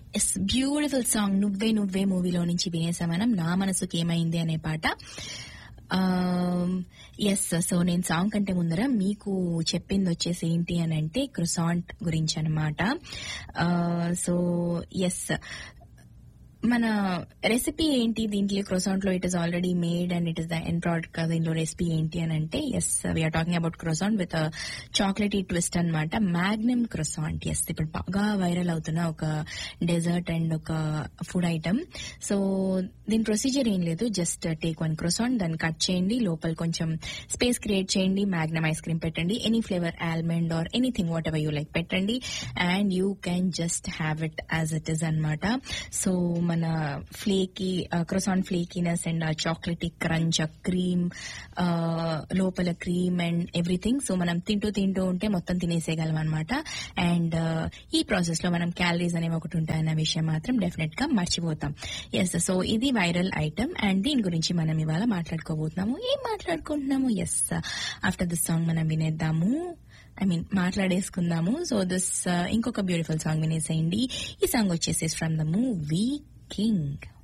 yes beautiful song నువ్వే నువ్వే మూవీలో నుంచి వినేసాం మనం నా మనసుకి ఏమైంది అనే పాట ఎస్ సో నేను సాంగ్ కంటే ముందర మీకు చెప్పింది వచ్చేసి ఏంటి అని అంటే క్రుసాంట్ గురించి అనమాట సో ఎస్ మన రెసిపీ ఏంటి దీంట్లో క్రోసాంట్ లో it is already made and it is the end product కదా దీనిలో రెసిపీ ఏంటి అని అంటే yes we are talking about croissant with chocolatey twist అనమాట మ్యాగ్నమ్ క్రోసాంట్ ఎస్ ఇప్పుడు బాగా వైరల్ అవుతున్న ఒక డెజర్ట్ అండ్ ఒక ఫుడ్ ఐటమ్ సో దీని ప్రొసీజర్ ఏం లేదు జస్ట్ టేక్ వన్ క్రోసాంట్ దాన్ని కట్ చేయండి లోపల కొంచెం స్పేస్ క్రియేట్ చేయండి మ్యాగ్నమ్ ఐస్ క్రీమ్ పెట్టండి any flavour almond or anything whatever you like పెట్టండి and you can just have it as it is అనమాట సో మన flaky croissant flakiness and chocolate crunch cream లోపల cream and everything so మనం తింటూ తింటూ ఉంటే మొత్తం తినేసేయగలం అనమాట అండ్ ఈ ప్రాసెస్ లో మనం క్యాలరీస్ అనేవి ఒకటి ఉంటాయన్న విషయం మాత్రం డెఫినెట్ గా మర్చిపోతాం ఎస్ సో ఇది వైరల్ ఐటమ్ అండ్ దీని గురించి మనం ఇవాళ మాట్లాడుకోబోతున్నాము ఏం మాట్లాడుకుంటున్నాము ఎస్ ఆఫ్టర్ దిస్ సాంగ్ మనం వినేద్దాము ఐ మీన్ మాట్లాడేసుకుందాము సో దిస్ ఇంకొక బ్యూటిఫుల్ సాంగ్ వినేసేయండి ఈ సాంగ్ వచ్చేసి ఫ్రమ్ ద మూవీ కింగ్